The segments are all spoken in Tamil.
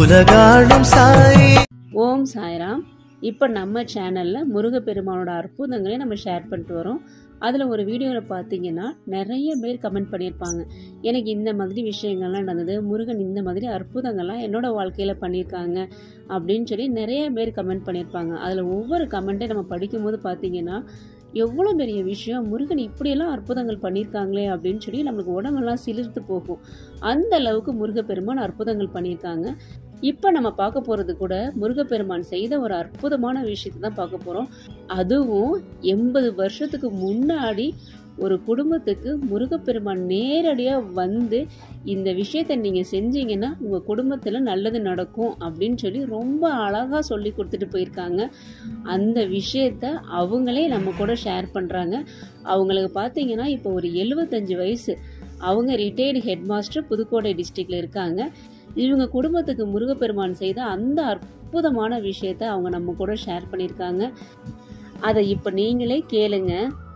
உலகாளும் சாய் ஓம் சாய்ராம் இப்போ நம்ம சேனலில் முருகப்பெருமானோட அற்புதங்களை நம்ம ஷேர் பண்ணிட்டு வரோம் அதில் ஒரு வீடியோவில் பார்த்தீங்கன்னா நிறைய பேர் கமெண்ட் பண்ணியிருப்பாங்க எனக்கு இந்த மாதிரி விஷயங்கள்லாம் நடந்தது முருகன் இந்த மாதிரி அற்புதங்கள்லாம் என்னோட வாழ்க்கையில் பண்ணியிருக்காங்க அப்படின்னு சொல்லி நிறைய பேர் கமெண்ட் பண்ணியிருப்பாங்க அதில் ஒவ்வொரு கமெண்ட்டையும் நம்ம படிக்கும்போது பார்த்தீங்கன்னா எவ்வளோ பெரிய விஷயம் முருகன் இப்படியெல்லாம் அற்புதங்கள் பண்ணியிருக்காங்களே அப்படின்னு சொல்லி நம்மளுக்கு உடம்பெல்லாம் சிலிர்த்து போகும் அந்த அளவுக்கு முருகப்பெருமான் அற்புதங்கள் பண்ணியிருக்காங்க இப்போ நம்ம பார்க்க போகிறது கூட முருகப்பெருமான் செய்த ஒரு அற்புதமான விஷயத்தை தான் பார்க்க போகிறோம் அதுவும் எண்பது வருஷத்துக்கு முன்னாடி ஒரு குடும்பத்துக்கு முருகப்பெருமான் நேரடியாக வந்து இந்த விஷயத்தை நீங்கள் செஞ்சீங்கன்னா உங்கள் குடும்பத்தில் நல்லது நடக்கும் அப்படின்னு சொல்லி ரொம்ப அழகாக சொல்லி கொடுத்துட்டு போயிருக்காங்க அந்த விஷயத்த அவங்களே நம்ம கூட ஷேர் பண்ணுறாங்க அவங்களுக்கு பார்த்தீங்கன்னா இப்போ ஒரு எழுபத்தஞ்சு வயசு அவங்க ரிட்டையர்டு ஹெட் மாஸ்டர் புதுக்கோட்டை டிஸ்ட்ரிக்டில் இருக்காங்க இவங்க குடும்பத்துக்கு முருகப்பெருமான் செய்த அந்த அற்புதமான விஷயத்த அவங்க நம்ம கூட ஷேர் பண்ணியிருக்காங்க அதை இப்போ நீங்களே கேளுங்க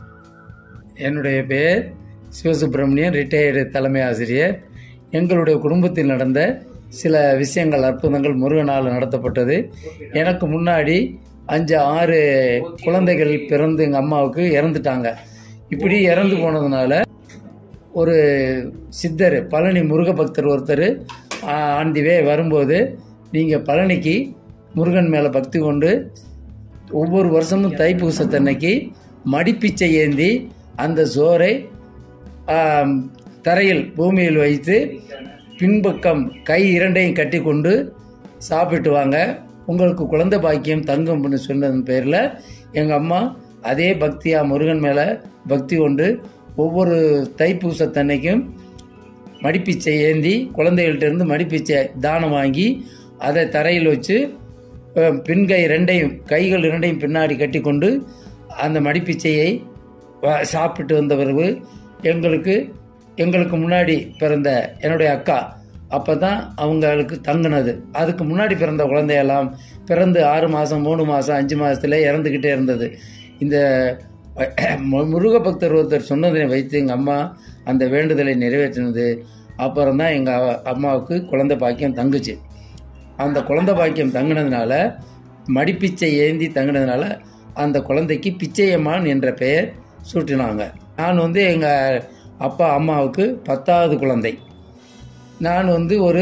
என்னுடைய பேர் சிவசுப்பிரமணியன் ரிட்டையர்டு தலைமை ஆசிரியர் எங்களுடைய குடும்பத்தில் நடந்த சில விஷயங்கள் அற்புதங்கள் முருகனால் நடத்தப்பட்டது எனக்கு முன்னாடி அஞ்சு ஆறு குழந்தைகள் பிறந்து எங்கள் அம்மாவுக்கு இறந்துட்டாங்க இப்படி இறந்து போனதுனால ஒரு சித்தர் பழனி முருக பக்தர் ஒருத்தர் ஆண்டிவே வரும்போது நீங்கள் பழனிக்கு முருகன் மேலே பக்தி கொண்டு ஒவ்வொரு வருஷமும் தைப்பூசத்தன்னைக்கு மடிப்பிச்சை ஏந்தி அந்த சோறை ஆம், தரையில் பூமியில் வைத்து பின்பக்கம் கை இரண்டையும் கட்டி கொண்டு சாப்பிட்டு வாங்க உங்களுக்கு குழந்தை பாக்கியம் தங்கும்னு சொன்னதன் பேரில் எங்கள் அம்மா அதே பக்தியாக முருகன் மேலே பக்தி கொண்டு ஒவ்வொரு தைப்பூசத்தன்னைக்கும் மடிப்பிச்சை ஏந்தி குழந்தைகள்ட்ட இருந்து மடிப்பிச்சை தானம் வாங்கி அதை தரையில் வச்சு அஹ், பின்கை ரெண்டையும் கைகள் இரண்டையும் பின்னாடி கட்டிக்கொண்டு அந்த மடிப்பிச்சையை வ- சாப்பிட்டு வந்த பிறகு எங்களுக்கு எங்களுக்கு முன்னாடி பிறந்த என்னுடைய அக்கா அப்போ தான் அவங்களுக்கு தங்குனது அதுக்கு முன்னாடி பிறந்த குழந்தையெல்லாம் பிறந்து ஆறு மாதம் மூணு மாதம் அஞ்சு மாதத்துல இறந்துக்கிட்டே இருந்தது இந்த மு- முருக பக்தர் ஒருத்தர் சொன்னதை வைத்து எங்கள் அம்மா அந்த வேண்டுதலை நிறைவேற்றினது அப்புறம் தான் எங்கள் அம்மாவுக்கு குழந்தை பாக்கியம் தங்குச்சு அந்த குழந்தை பாக்கியம் தங்கினதுனால மடிப்பிச்சை ஏந்தி தங்கினதுனால அந்த குழந்தைக்கு பிச்சையம்மான் என்ற பெயர் சூட்டினாங்க நான் வந்து எங்கள் அப்பா அம்மாவுக்கு பத்தாவது குழந்தை நான் வந்து ஒரு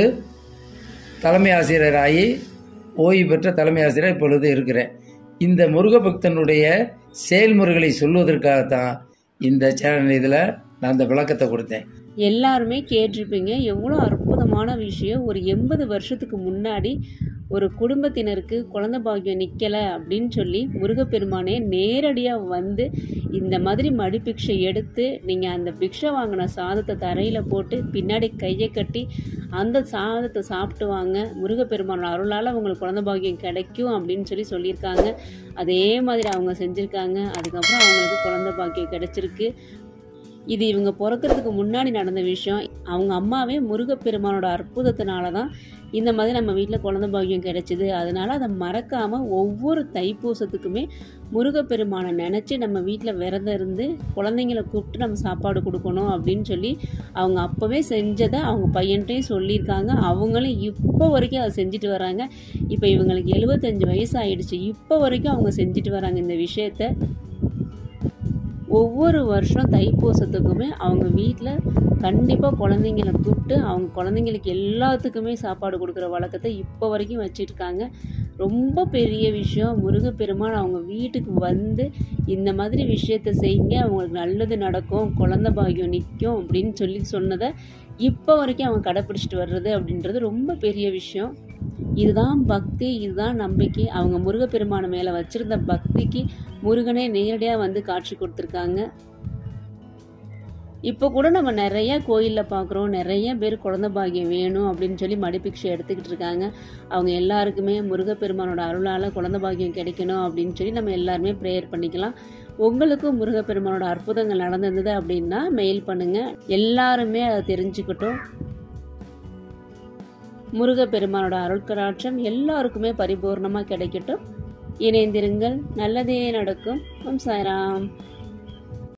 தலைமை ஆசிரியராகி ஓய்வு பெற்ற தலைமை ஆசிரியர் இப்பொழுது இருக்கிறேன் இந்த முருகபக்தனுடைய செயல்முறைகளை சொல்வதற்காகத்தான் இந்த சேனல் இதில் நான் அந்த விளக்கத்தை கொடுத்தேன் எல்லாருமே கேட்டிருப்பீங்க எவ்வளோ அற்புதமான விஷயம் ஒரு எண்பது வருஷத்துக்கு முன்னாடி ஒரு குடும்பத்தினருக்கு குழந்தை பாக்கியம் நிற்கலை அப்படின்னு சொல்லி முருகப்பெருமானே நேரடியாக வந்து இந்த மாதிரி மடிப்பிக்ஷை எடுத்து நீங்கள் அந்த பிக்ஷை வாங்கின சாதத்தை தரையில் போட்டு பின்னாடி கையை கட்டி அந்த சாதத்தை சாப்பிட்டு வாங்க முருகப்பெருமானோட அருளால் உங்களுக்கு குழந்தை பாக்கியம் கிடைக்கும் அப்படின்னு சொல்லி சொல்லியிருக்காங்க அதே மாதிரி அவங்க செஞ்சுருக்காங்க அதுக்கப்புறம் அவங்களுக்கு குழந்தை பாக்கியம் கிடைச்சிருக்கு இது இவங்க பிறக்கிறதுக்கு முன்னாடி நடந்த விஷயம் அவங்க அம்மாவே முருகப்பெருமானோட அற்புதத்தினால தான் இந்த மாதிரி நம்ம வீட்டில் குழந்தை பாக்கியம் கிடைச்சிது அதனால அதை மறக்காமல் ஒவ்வொரு தைப்பூசத்துக்குமே முருகப்பெருமானை நினச்சி நம்ம வீட்டில் விரதம் இருந்து குழந்தைங்களை கூப்பிட்டு நம்ம சாப்பாடு கொடுக்கணும் அப்படின்னு சொல்லி அவங்க அப்போவே செஞ்சதை அவங்க பையன்ட்டையும் சொல்லியிருக்காங்க அவங்களும் இப்போ வரைக்கும் அதை செஞ்சுட்டு வராங்க இப்போ இவங்களுக்கு எழுபத்தஞ்சு வயசு ஆயிடுச்சு இப்போ வரைக்கும் அவங்க செஞ்சுட்டு வராங்க இந்த விஷயத்த ஒவ்வொரு வருஷம் தைப்பூசத்துக்குமே அவங்க வீட்டில் கண்டிப்பாக குழந்தைங்கள கூப்பிட்டு அவங்க குழந்தைங்களுக்கு எல்லாத்துக்குமே சாப்பாடு கொடுக்குற வழக்கத்தை இப்போ வரைக்கும் வச்சுருக்காங்க ரொம்ப பெரிய விஷயம் முருகப்பெருமான் அவங்க வீட்டுக்கு வந்து இந்த மாதிரி விஷயத்த செய்யுங்க அவங்களுக்கு நல்லது நடக்கும் குழந்தை பாக்கியம் நிற்கும் அப்படின்னு சொல்லி சொன்னதை இப்போ வரைக்கும் அவங்க கடைப்பிடிச்சிட்டு வர்றது அப்படின்றது ரொம்ப பெரிய விஷயம் இதுதான் பக்தி இதுதான் நம்பிக்கை அவங்க முருகப்பெருமான மேலே வச்சிருந்த பக்திக்கு முருகனே நேரடியாக வந்து காட்சி கொடுத்துருக்காங்க இப்போ கூட நம்ம நிறைய கோயிலில் பார்க்குறோம் நிறைய பேர் குழந்தை பாக்கியம் வேணும் அப்படின்னு சொல்லி மடிப்பிக்ஷை எடுத்துக்கிட்டு இருக்காங்க அவங்க எல்லாருக்குமே முருகப்பெருமானோட அருளால் குழந்தை பாக்கியம் கிடைக்கணும் அப்படின்னு சொல்லி நம்ம எல்லாருமே ப்ரேயர் பண்ணிக்கலாம் உங்களுக்கும் முருகப்பெருமானோட அற்புதங்கள் நடந்திருந்தது அப்படின்னா மெயில் பண்ணுங்க எல்லாருமே அதை தெரிஞ்சுக்கிட்டோம் முருகப்பெருமானோட அருட்கராட்சம் எல்லாருக்குமே பரிபூர்ணமாக கிடைக்கட்டும் இணைந்திருங்கள் நல்லதே நடக்கும் ஓம் சாய்ராம்